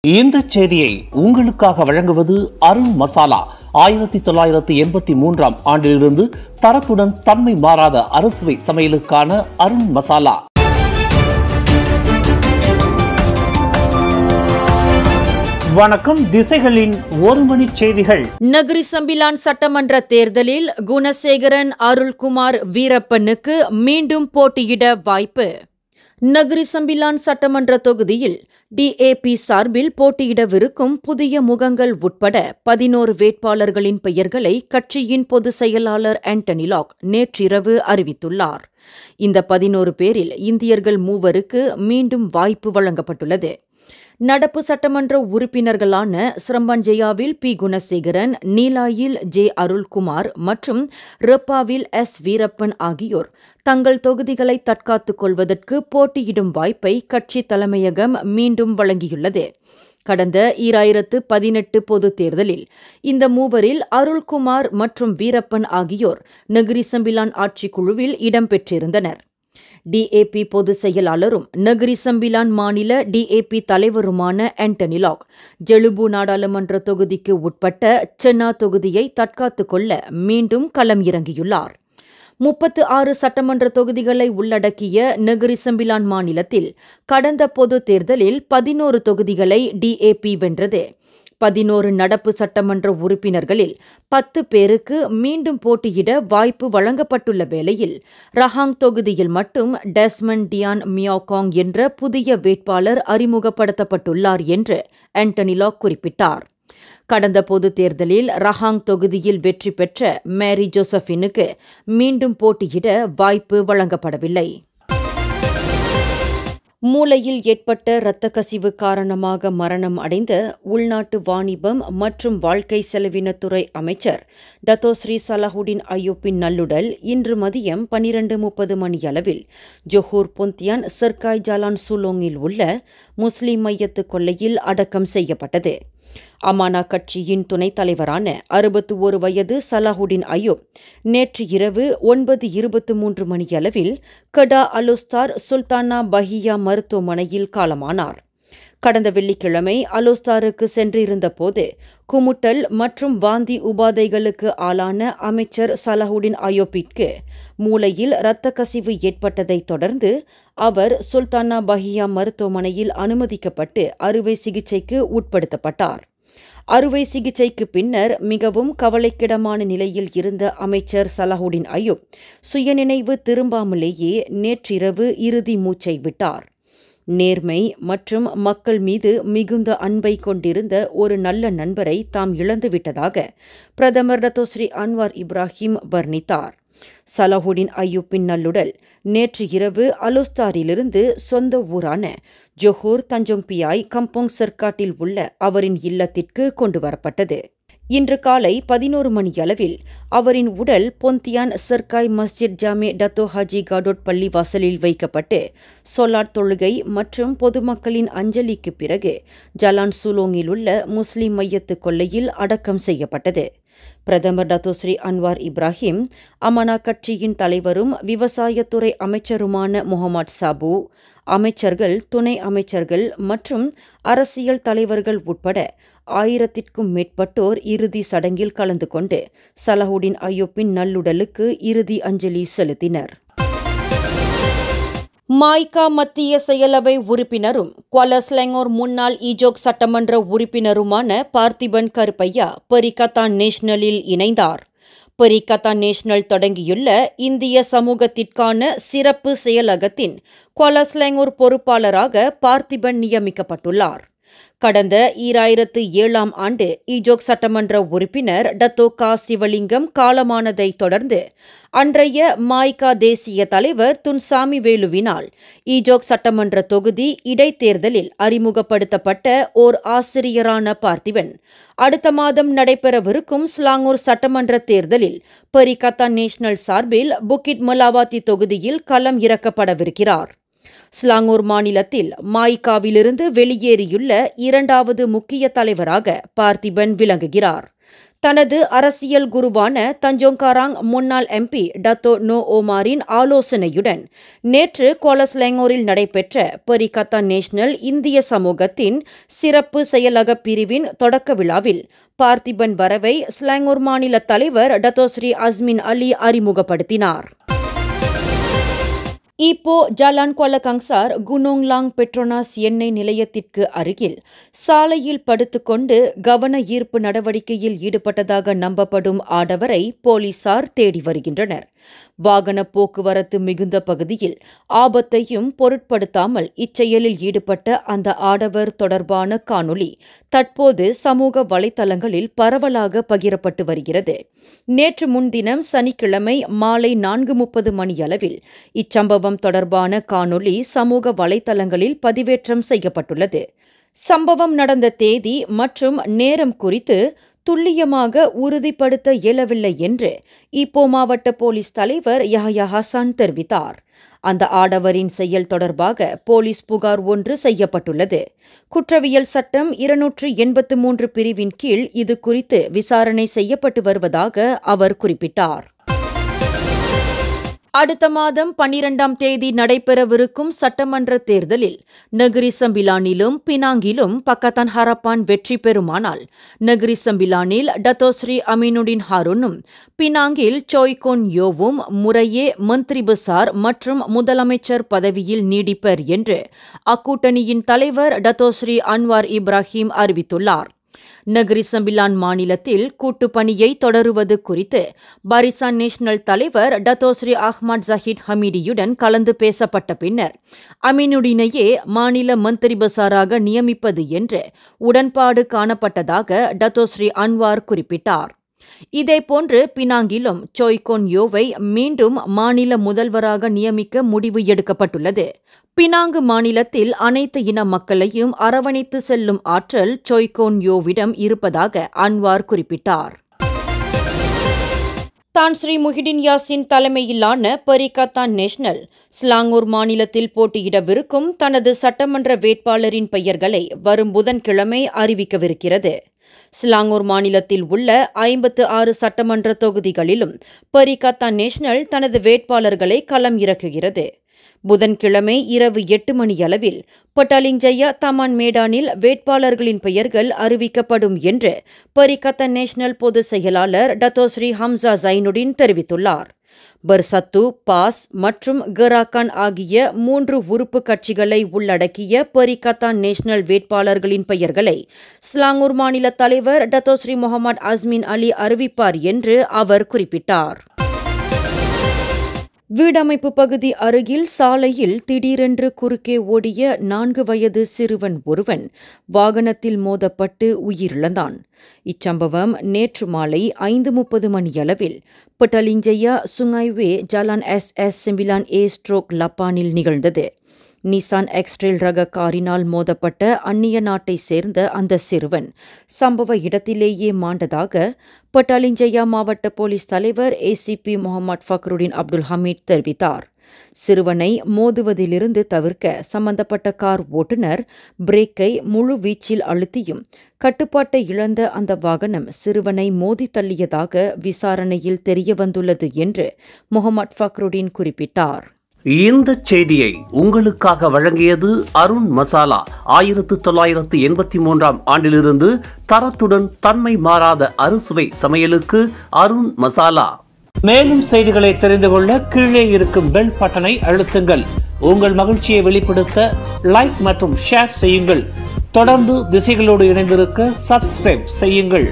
இந்த செய்தியை உங்களுக்காக வழங்குவது அருண் மசாலா ஆயிரத்தி தொள்ளாயிரத்தி எண்பத்தி மூன்றாம் ஆண்டிலிருந்து தரத்துடன் தன்மை மாறாத அறுசுவை சமையலுக்கான அருண் மசாலா வணக்கம் திசைகளின் ஒரு மணி செய்திகள் நகரி சம்பிலான் சட்டமன்ற தேர்தலில் குணசேகரன் அருள்குமார் வீரப்பனுக்கு மீண்டும் போட்டியிட வாய்ப்பு நகரி சம்பிலான் சட்டமன்ற தொகுதியில் டிஏபி சார்பில் போட்டியிடவிருக்கும் புதிய முகங்கள் உட்பட பதினோரு வேட்பாளர்களின் பெயர்களை கட்சியின் பொதுச் செயலாளர் ஆண்டனி லாக் நேற்றிரவு அறிவித்துள்ளார் இந்த பதினோரு பேரில் இந்தியர்கள் மூவருக்கு மீண்டும் வாய்ப்பு வழங்கப்பட்டுள்ளது நடப்பு சட்டமன்ற உறுப்பினர்களான சிரம்பஞ்சயாவில் பி குணசேகரன் நீலாயில் ஜே அருள்குமார் மற்றும் ரெப்பாவில் எஸ் வீரப்பன் ஆகியோர் தங்கள் தொகுதிகளை தற்காத்துக் கொள்வதற்கு போட்டியிடும் வாய்ப்பை கட்சி தலைமையகம் மீண்டும் வழங்கியுள்ளது கடந்த ஈராயிரத்து பதினெட்டு பொதுத் தேர்தலில் இந்த மூவரில் அருள்குமார் மற்றும் வீரப்பன் ஆகியோர் நகிரி சம்பிலான் ஆட்சிக்குழுவில் இடம்பெற்றிருந்தனர் டிஏபி பொதுச் செயலாளரும் நகரி சம்பிலான் மாநில டிஏபி தலைவருமான ஆண்டனி லாக் ஜெலுபு நாடாளுமன்ற தொகுதிக்கு உட்பட்ட சென்னா தொகுதியை தற்காத்துக் கொள்ள மீண்டும் களம் இறங்கியுள்ளார் முப்பத்து ஆறு சட்டமன்ற தொகுதிகளை உள்ளடக்கிய நகரி சம்பிலான் மாநிலத்தில் கடந்த பொதுத் தேர்தலில் பதினோரு தொகுதிகளை டிஏபி வென்றது பதினோரு நடப்பு சட்டமன்ற உறுப்பினர்களில் பத்து பேருக்கு மீண்டும் போட்டியிட வாய்ப்பு வழங்கப்பட்டுள்ள வேளையில் ரஹாங் தொகுதியில் மட்டும் டெஸ்மன் டியான் மியாகாங் என்ற புதிய வேட்பாளர் அறிமுகப்படுத்தப்பட்டுள்ளார் என்று ஆண்டனி லாக் குறிப்பிட்டார் கடந்த பொதுத் தேர்தலில் ரஹாங் தொகுதியில் வெற்றி பெற்ற மேரி ஜோசபினுக்கு மீண்டும் போட்டியிட வாய்ப்பு வழங்கப்படவில்லை மூளையில் ஏற்பட்ட இரத்த கசிவு காரணமாக மரணம் அடைந்த உள்நாட்டு வாணிபம் மற்றும் வாழ்க்கை செலவினத்துறை அமைச்சர் டத்தோஸ்ரீ சலாஹுடின் ஐயோப்பின் நல்லுடல் இன்று மதியம் பனிரண்டு முப்பது மணியளவில் ஜொஹூர் பொந்தியான் சர்காய் ஜாலான் சுலோங்கில் உள்ள முஸ்லிம் மையத்து கொல்லையில் அடக்கம் செய்யப்பட்டது அமானா கட்சியின் துணைத் தலைவரான அறுபத்து ஒரு வயது சலாஹுடின் அயூப் நேற்று இரவு ஒன்பது இருபத்து மூன்று மணியளவில் கடா அலுஸ்தார் சுல்தானா பஹியா மருத்துவமனையில் காலமானார் கடந்த வெள்ளிக்கிழமை அலோஸ்தாருக்கு சென்றிருந்தபோது குமுட்டல் மற்றும் வாந்தி உபாதைகளுக்கு ஆளான அமைச்சர் சலாஹுடின் அயோப்பிற்கு மூளையில் இரத்த கசிவு ஏற்பட்டதைத் தொடர்ந்து அவர் சுல்தானா பஹியா மருத்துவமனையில் அனுமதிக்கப்பட்டு அறுவை சிகிச்சைக்கு உட்படுத்தப்பட்டார் அறுவை சிகிச்சைக்கு பின்னர் மிகவும் கவலைக்கிடமான நிலையில் இருந்த அமைச்சர் சலாஹுடின் அயூப் சுயநினைவு திரும்பாமலேயே நேற்றிரவு இறுதி மூச்சை விட்டார் நேர்மை மற்றும் மக்கள் மீது மிகுந்த அன்பை கொண்டிருந்த ஒரு நல்ல நண்பரை தாம் இழந்துவிட்டதாக பிரதமர் டத்தோஸ்ரீ அன்வார் இப்ராஹிம் வர்ணித்தார் சலாஹுடின் ஐயூப்பின் நல்லுடல் நேற்று இரவு அலுஸ்தாரிலிருந்து சொந்த ஊரான ஜொஹூர் தஞ்சோங்பியாய் கம்போங் சர்க்காட்டில் உள்ள அவரின் இல்லத்திற்கு கொண்டு வரப்பட்டது இன்று காலை பதினோரு மணியளவில் அவரின் உடல் பொந்தியான் சர்க்காய் Masjid Jamek Dato Haji Kadot பள்ளி வாசலில் வைக்கப்பட்டு சொலாட் தொழுகை மற்றும் பொதுமக்களின் அஞ்சலிக்கு பிறகு ஜலான் சுலோங்கில் உள்ள முஸ்லிம் மையத்து கொல்லையில் அடக்கம் செய்யப்பட்டது பிரதமர் டத்தோஸ்ரீ அன்வார் இப்ராஹிம் அமனா கட்சியின் தலைவரும் விவசாயத்துறை அமைச்சருமான முகமது சாபு அமைச்சர்கள் துணை அமைச்சர்கள் மற்றும் அரசியல் தலைவர்கள் உட்பட ஆயிரத்திற்கும் மேற்பட்டோர் இறுதி சடங்கில் கலந்து கொண்டு சலஹுடின் ஐயோப்பின் நல்லுடலுக்கு இறுதி அஞ்சலி செலுத்தினர் மாய்கா மத்திய செயலவை உறுப்பினரும் குவாலஸ்லெங்கோர் முன்னாள் ஈஜோக் சட்டமன்ற உறுப்பினருமான பார்த்திபன் கருப்பையா பெரிகத்தா நேஷனலில் இணைந்தார் பெரிகத்தா நேஷனல் தொடங்கியுள்ள இந்திய சமூகத்திற்கான சிறப்பு செயலகத்தின் குவாலஸ்லெங்கோர் பொறுப்பாளராக பார்த்திபன் நியமிக்கப்பட்டுள்ளார் கடந்த ஈராயிரத்து ஏழாம் ஆண்டு ஈஜோக் சட்டமன்ற உறுப்பினர் டத்தோ கா சிவலிங்கம் காலமானதைத் தொடர்ந்து அன்றைய மாய்கா தேசிய தலைவர் துன்சாமி வேலுவினால் ஈஜோக் சட்டமன்ற தொகுதி இடைத்தேர்தலில் அறிமுகப்படுத்தப்பட்ட ஓர் ஆசிரியரான பார்த்திபன் அடுத்த மாதம் நடைபெறவிருக்கும் ஸ்லாங்கூர் சட்டமன்ற தேர்தலில் பரிகத்தா நேஷனல் சார்பில் புக்கிட் மலாவாத்தி தொகுதியில் களம் இறக்கப்படவிருக்கிறார் ஸ்லாங்கூர் மாநிலத்தில் மாய்காவிலிருந்து வெளியேறியுள்ள இரண்டாவது முக்கிய தலைவராக பார்த்திபன் விளங்குகிறார் தனது அரசியல் குருவான தஞ்சோங்காராங் முன்னாள் எம்பி டத்தோ நோ ஓமாரின் ஆலோசனையுடன் நேற்று கோலஸ்லேங்கோரில் நடைபெற்ற பரிகத்தா நேஷனல் இந்திய சமூகத்தின் சிறப்பு செயலக பிரிவின் தொடக்க விழாவில் பார்த்திபன் வரவை ஸ்லாங்கூர் மாநில தலைவர் டத்தோஸ்ரீ அஸ்மின் அலி அறிமுகப்படுத்தினார் இப்போ ஜலான் கொலகங்சார் குனோங்லாங் பெட்ரோனாஸ் எண்ணெய் நிலையத்திற்கு அருகில் சாலையில் படுத்துக்கொண்டு கவன ஈர்ப்பு நடவடிக்கையில் ஈடுபட்டதாக நம்பப்படும் ஆடவரை போலீசார் தேடி வருகின்றனர் வாகன போக்குவரத்து மிகுந்த பகுதியில் ஆபத்தையும் பொருட்படுத்தாமல் இச்செயலில் ஈடுபட்ட அந்த ஆடவர் தொடர்பான காணொளி தற்போது சமூக வலைதளங்களில் பரவலாக பகிரப்பட்டு வருகிறது நேற்று முன்தினம் சனிக்கிழமை மாலை நான்கு முப்பது மணியளவில் இச்சம்பவம் தொடர்பான காணொளி சமூக வலைதளங்களில் பதிவேற்றம் செய்யப்பட்டுள்ளது சம்பவம் நடந்த தேதி மற்றும் நேரம் குறித்து துல்லியமாக உறுதிப்படுத்த இயலவில்லை என்று இப்போ மாவட்ட போலீஸ் தலைவர் யஹயா ஹசான் தெரிவித்தார் அந்த ஆடவரின் செயல் தொடர்பாக போலீஸ் புகார் ஒன்று செய்யப்பட்டுள்ளது குற்றவியல் சட்டம் இருநூற்று எண்பத்து மூன்று பிரிவின் கீழ் இது குறித்து விசாரணை செய்யப்பட்டு வருவதாக அவர் குறிப்பிட்டார் அடுத்த மாதம் பன்னிரண்டாம் தேதி நடைபெறவிருக்கும் சட்டமன்ற தேர்தலில் நகரி சம்பிலானிலும் பினாங்கிலும் பக்கத்தான் ஹரப்பான் வெற்றி பெறுமானால் நகரி சம்பிலானில் டத்தோஸ்ரீ அமீனுடின் ஹாரூனும் பினாங்கில் சோய்கோன் யோவும் முறையே மந்திரி பசார் மற்றும் முதலமைச்சர் பதவியில் நீடிப்பர் என்று அக்கூட்டணியின் தலைவர் டத்தோஸ்ரீ அன்வார் இப்ராஹிம் அறிவித்துள்ளார் நகரி சம்பிலான் மாநிலத்தில் கூட்டுப்பணியை தொடருவது குறித்து பாரிசான் நேஷனல் தலைவர் டத்தோஸ்ரீ அஹ்மத் ஜஹீத் ஹமீடியுடன் கலந்து பேசப்பட்ட பின்னர் அமீனுடினையே மாநில மந்திரி பசாராக நியமிப்பது என்று உடன்பாடு காணப்பட்டதாக டத்தோஸ்ரீ அன்வார் குறிப்பிட்டார் இதேபோன்று பினாங்கிலும் சோய்கோன் யோவை மீண்டும் மாநில முதல்வராக நியமிக்க முடிவு எடுக்கப்பட்டுள்ளது பினாங்கு மாநிலத்தில் அனைத்து இன மக்களையும் அரவணைத்து செல்லும் ஆற்றல் சோய்கோன் யோவிடம் இருப்பதாக அன்வார் குறிப்பிட்டார் தான் ஸ்ரீ முஹிடின் யாசின் தலைமையிலான பரிகாத்தான் நேஷனல் ஸ்லாங்கூர் மாநிலத்தில் போட்டியிடவிருக்கும் தனது சட்டமன்ற வேட்பாளரின் பெயர்களை வரும் புதன்கிழமை அறிவிக்கவிருக்கிறது ஸ்லாங்கூர் மாநிலத்தில் உள்ள ஐம்பத்து ஆறு சட்டமன்ற தொகுதிகளிலும் பரிகாத்தா நேஷனல் தனது வேட்பாளர்களை களம் இறக்குகிறது புதன்கிழமை இரவு எட்டு மணியளவில் பட்டாலிங்ஜயா தமான் மேடானில் வேட்பாளர்களின் பெயர்கள் அறிவிக்கப்படும் என்று பரிகத்த நேஷனல் பொதுச் செயலாளர் டத்தோஸ்ரீ ஹம்சா ஜைனுடின் தெரிவித்துள்ளார் பர்சத்து பாஸ் மற்றும் கராக்கான் ஆகிய மூன்று உறுப்பு கட்சிகளை உள்ளடக்கிய பரிகத்தான் நேஷனல் வேட்பாளர்களின் பெயர்களை ஸ்லாங்கூர் மாநில தலைவர் டத்தோஸ்ரீ முகமது அஸ்மின் அலி அறிவிப்பார் என்று அவர் குறிப்பிட்டார் வீடமைப்பு பகுதி அருகில் சாலையில் திடீரென்று குறுக்கே ஓடிய நான்கு வயது சிறுவன் ஒருவன் வாகனத்தில் மோதப்பட்டு உயிரிழந்தான் இச்சம்பவம் நேற்று மாலை ஐந்து முப்பது மணியளவில் Petaling Jaya Sungai Way Jalan S S Sembilan A ஸ்ட்ரோக் லப்பானில் நிகழ்ந்தது நிசான் எக்ஸ்ட்ரேல் ரக காரினால் மோதப்பட்ட அந்நிய நாட்டை சேர்ந்த அந்த சிறுவன் சம்பவ இடத்திலேயே மாண்டதாக பட்டாலிஞ்சையா மாவட்ட போலீஸ் தலைவர் ACP Muhammad Fakhrudin Abdul Hamid தெரிவித்தார் சிறுவனை மோதுவதிலிருந்து தவிர்க்க சம்பந்தப்பட்ட கார் ஓட்டுநர் பிரேக்கை முழு வீச்சில் அழுத்தியும் கட்டுப்பாட்டை இழந்த அந்த வாகனம் சிறுவனை மோதி தள்ளியதாக விசாரணையில் தெரியவந்துள்ளது என்று முகமது ஃபக்ருடின் குறிப்பிட்டார் இந்த செய்தியை உங்களுக்காக வழங்கியது அருண் மசாலா ஆயிரத்து தொள்ளாயிரத்து எண்பத்தி மூன்றாம் ஆண்டிலிருந்து தரத்துடன் தன்மை மாறாத அறுசுவை சமையலுக்கு அருண் மசாலா மேலும் செய்திகளை தெரிந்து கொள்ள கீழே இருக்கும் பெல் பட்டனை அழுத்துங்கள் உங்கள் மகிழ்ச்சியை வெளிப்படுத்த லைக் மற்றும் ஷேர் செய்யுங்கள் தொடர்ந்து திசைகளோடு இணைந்திருக்க சப்ஸ்கிரைப் செய்யுங்கள்